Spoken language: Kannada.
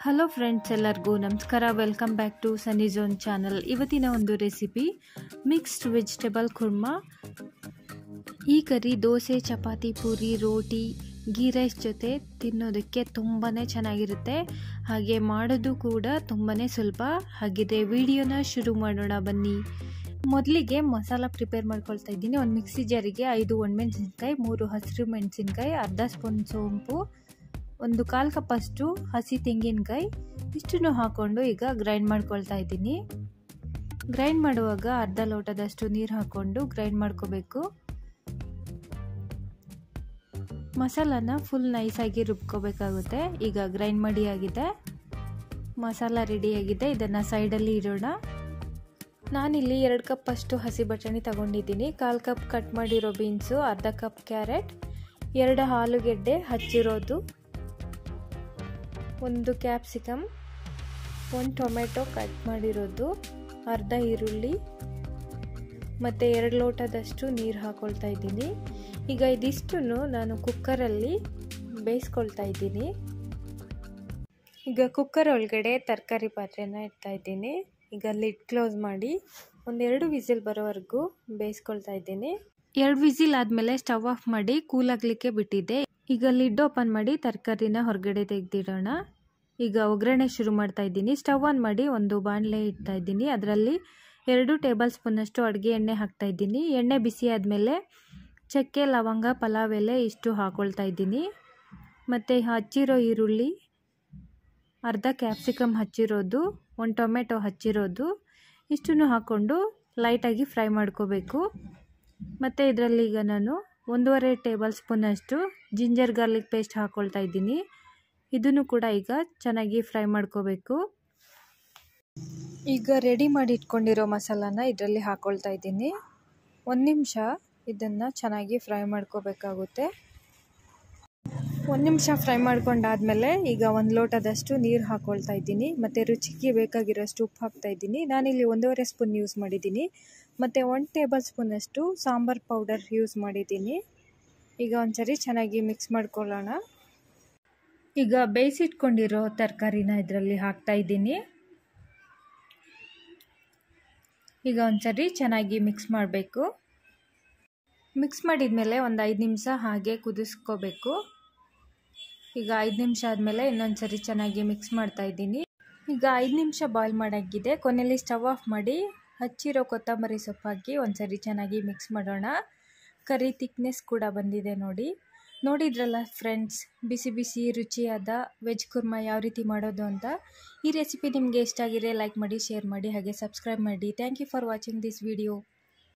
ಹಲೋ ಫ್ರೆಂಡ್ಸ್ ಎಲ್ಲರಿಗೂ ನಮಸ್ಕಾರ welcome back to Sunny Zone channel ಇವತ್ತಿನ ಒಂದು ರೆಸಿಪಿ ಮಿಕ್ಸ್ಡ್ ವೆಜಿಟೇಬಲ್ ಕುರ್ಮಾ ಈ curry dosa chapati puri roti ghee rice ಜೊತೆ ತಿನ್ನೋದಕ್ಕೆ ತುಂಬಾ ಚೆನ್ನಾಗಿರುತ್ತೆ ಹಾಗೆ ಮಾಡೋದು ಕೂಡ ತುಂಬಾ ಸುಲಭ ಹಾಗಿದ್ರೆ ವಿಡಿಯೋನ ಶುರು ಮಾಡೋಣ ಬನ್ನಿ ಮೊದಲಿಗೆ ಮಸಾಲ ಪ್ರಿಪೇರ್ ಮಾಡ್ಕೊಳ್ತಾ ಇದ್ದೀನಿ ಒಂದು ಮಿಕ್ಸಿ ಜಾರಿಗೆ ಐದು ಒಣಮೆಣಸಿನ್ಕಾಯಿ ಮೂರು ಹಸಿರು ಮೆಣಸಿನ್ಕಾಯಿ ಅರ್ಧ ಸ್ಪೂನ್ ಸೋಂಪು ಒಂದು ಕಾಲು ಕಪ್ಪಷ್ಟು ಹಸಿ ತೆಂಗಿನಕಾಯಿ ಇಷ್ಟನ್ನು ಹಾಕ್ಕೊಂಡು ಈಗ ಗ್ರೈಂಡ್ ಮಾಡ್ಕೊಳ್ತಾ ಇದ್ದೀನಿ ಗ್ರೈಂಡ್ ಮಾಡುವಾಗ ಅರ್ಧ ಲೋಟದಷ್ಟು ನೀರು ಹಾಕ್ಕೊಂಡು ಗ್ರೈಂಡ್ ಮಾಡ್ಕೋಬೇಕು ಮಸಾಲಾನ ಫುಲ್ ನೈಸಾಗಿ ರುಬ್ಕೋಬೇಕಾಗುತ್ತೆ ಈಗ ಗ್ರೈಂಡ್ ಮಾಡಿ ಆಗಿದೆ ಮಸಾಲ ರೆಡಿಯಾಗಿದೆ ಇದನ್ನು ಸೈಡಲ್ಲಿ ಇಡೋಣ ನಾನಿಲ್ಲಿ ಎರಡು ಕಪ್ ಅಷ್ಟು ಹಸಿ ಬಟಾಣಿ ತಗೊಂಡಿದ್ದೀನಿ ಕಾಲು ಕಪ್ ಕಟ್ ಮಾಡಿರೋ ಬೀನ್ಸು ಅರ್ಧ ಕಪ್ ಕ್ಯಾರೆಟ್ ಎರಡು ಆಲೂಗೆಡ್ಡೆ ಹಚ್ಚಿರೋದು ಒಂದು ಕ್ಯಾಪ್ಸಿಕಮ್ ಒಂದು ಟೊಮೆಟೊ ಕಟ್ ಮಾಡಿರೋದು ಅರ್ಧ ಈರುಳ್ಳಿ ಮತ್ತು ಎರಡು ಲೋಟದಷ್ಟು ನೀರು ಹಾಕ್ಕೊಳ್ತಾ ಇದ್ದೀನಿ ಈಗ ಇದಿಷ್ಟನ್ನು ನಾನು ಕುಕ್ಕರಲ್ಲಿ ಬೇಯಿಸ್ಕೊಳ್ತಾ ಇದ್ದೀನಿ ಈಗ ಕುಕ್ಕರ್ ಒಳಗಡೆ ತರಕಾರಿ ಪಾತ್ರೆನ ಇಡ್ತಾ ಇದ್ದೀನಿ ಈಗ ಲಿಡ್ ಕ್ಲೋಸ್ ಮಾಡಿ ಒಂದೆರಡು ವಿಸಿಲ್ ಬರೋವರೆಗೂ ಬೇಯಿಸ್ಕೊಳ್ತಾ ಇದ್ದೀನಿ ಎರಡು ವಿಸಿಲ್ ಆದಮೇಲೆ ಸ್ಟವ್ ಆಫ್ ಮಾಡಿ ಕೂಲ್ ಆಗಲಿಕ್ಕೆ ಬಿಟ್ಟಿದ್ದೆ ಈಗ ಲಿಡ್ ಓಪನ್ ಮಾಡಿ ತರಕಾರಿನ ಹೊರಗಡೆ ತೆಗೆದಿಡೋಣ ಈಗ ಒಗ್ಗರಣೆ ಶುರು ಮಾಡ್ತಾ ಇದ್ದೀನಿ ಸ್ಟವ್ ಆನ್ ಮಾಡಿ ಒಂದು ಬಾಣಲೆ ಇಡ್ತಾ ಇದ್ದೀನಿ ಅದರಲ್ಲಿ ಎರಡು ಟೇಬಲ್ ಸ್ಪೂನಷ್ಟು ಅಡುಗೆ ಎಣ್ಣೆ ಹಾಕ್ತಾ ಇದ್ದೀನಿ ಎಣ್ಣೆ ಬಿಸಿ ಆದಮೇಲೆ ಚಕ್ಕೆ ಲವಂಗ ಪಲಾವ್ ಎಲೆ ಇಷ್ಟು ಹಾಕ್ಕೊಳ್ತಾ ಇದ್ದೀನಿ ಮತ್ತು ಹಚ್ಚಿರೋ ಈರುಳ್ಳಿ ಅರ್ಧ ಕ್ಯಾಪ್ಸಿಕಮ್ ಹಚ್ಚಿರೋದು ಒಂದು ಟೊಮೆಟೊ ಹಚ್ಚಿರೋದು ಇಷ್ಟನ್ನು ಹಾಕ್ಕೊಂಡು ಲೈಟಾಗಿ ಫ್ರೈ ಮಾಡ್ಕೋಬೇಕು ಮತ್ತು ಇದರಲ್ಲಿ ಈಗ ನಾನು ಒಂದೂವರೆ ಟೇಬಲ್ ಸ್ಪೂನಷ್ಟು ಜಿಂಜರ್ ಗಾರ್ಲಿಕ್ ಪೇಸ್ಟ್ ಹಾಕ್ಕೊಳ್ತಾ ಇದ್ದೀನಿ ಇದನ್ನು ಕೂಡ ಈಗ ಚೆನ್ನಾಗಿ ಫ್ರೈ ಮಾಡ್ಕೋಬೇಕು ಈಗ ರೆಡಿ ಮಾಡಿ ಇಟ್ಕೊಂಡಿರೋ ಮಸಾಲಾನ ಇದರಲ್ಲಿ ಹಾಕ್ಕೊಳ್ತಾ ಇದ್ದೀನಿ ಒಂದು ನಿಮಿಷ ಇದನ್ನು ಚೆನ್ನಾಗಿ ಫ್ರೈ ಮಾಡ್ಕೋಬೇಕಾಗುತ್ತೆ ಒಂದು ನಿಮಿಷ ಫ್ರೈ ಮಾಡ್ಕೊಂಡಾದಮೇಲೆ ಈಗ ಒಂದು ಲೋಟದಷ್ಟು ನೀರು ಹಾಕ್ಕೊಳ್ತಾ ಇದ್ದೀನಿ ಮತ್ತು ರುಚಿಗೆ ಬೇಕಾಗಿರೋಷ್ಟು ಉಪ್ಪು ಹಾಕ್ತಾ ಇದ್ದೀನಿ ನಾನಿಲ್ಲಿ ಒಂದೂವರೆ ಸ್ಪೂನ್ ಯೂಸ್ ಮಾಡಿದ್ದೀನಿ ಮತ್ತು ಒನ್ ಟೇಬಲ್ ಸ್ಪೂನಷ್ಟು ಸಾಂಬಾರ್ ಪೌಡರ್ ಯೂಸ್ ಮಾಡಿದ್ದೀನಿ ಈಗ ಒಂದ್ಸರಿ ಚೆನ್ನಾಗಿ ಮಿಕ್ಸ್ ಮಾಡ್ಕೊಳ್ಳೋಣ ಈಗ ಬೇಯಿಸಿಟ್ಕೊಂಡಿರೋ ತರಕಾರಿನ ಇದರಲ್ಲಿ ಹಾಕ್ತಾ ಇದ್ದೀನಿ ಈಗ ಒಂದ್ಸರಿ ಚೆನ್ನಾಗಿ ಮಿಕ್ಸ್ ಮಾಡಬೇಕು ಮಿಕ್ಸ್ ಮಾಡಿದ್ಮೇಲೆ ಒಂದು ಐದು ನಿಮಿಷ ಹಾಗೆ ಕುದಿಸ್ಕೋಬೇಕು ಈಗ ಐದು ನಿಮಿಷ ಆದಮೇಲೆ ಇನ್ನೊಂದು ಸರಿ ಚೆನ್ನಾಗಿ ಮಿಕ್ಸ್ ಮಾಡ್ತಾ ಇದ್ದೀನಿ ಈಗ ಐದು ನಿಮಿಷ ಬಾಯ್ಲ್ ಮಾಡಾಗಿದೆ ಕೊನೆಯಲ್ಲಿ ಸ್ಟವ್ ಆಫ್ ಮಾಡಿ ಹಚ್ಚಿರೋ ಕೊತ್ತಂಬರಿ ಸೊಪ್ಪು ಹಾಕಿ ಒಂದು ಸರಿ ಚೆನ್ನಾಗಿ ಮಿಕ್ಸ್ ಮಾಡೋಣ ಕರಿ ತಿಕ್ನೆಸ್ ಕೂಡ ಬಂದಿದೆ ನೋಡಿ ನೋಡಿದ್ರಲ್ಲ ಫ್ರೆಂಡ್ಸ್ ಬಿಸಿ ಬಿಸಿ ರುಚಿಯಾದ ವೆಜ್ ಕುರ್ಮಾ ಯಾವ ರೀತಿ ಮಾಡೋದು ಅಂತ ಈ ರೆಸಿಪಿ ನಿಮಗೆ ಇಷ್ಟ ಆಗಿದೆ ಲೈಕ್ ಮಾಡಿ ಶೇರ್ ಮಾಡಿ ಹಾಗೆ ಸಬ್ಸ್ಕ್ರೈಬ್ ಮಾಡಿ thank you for watching this video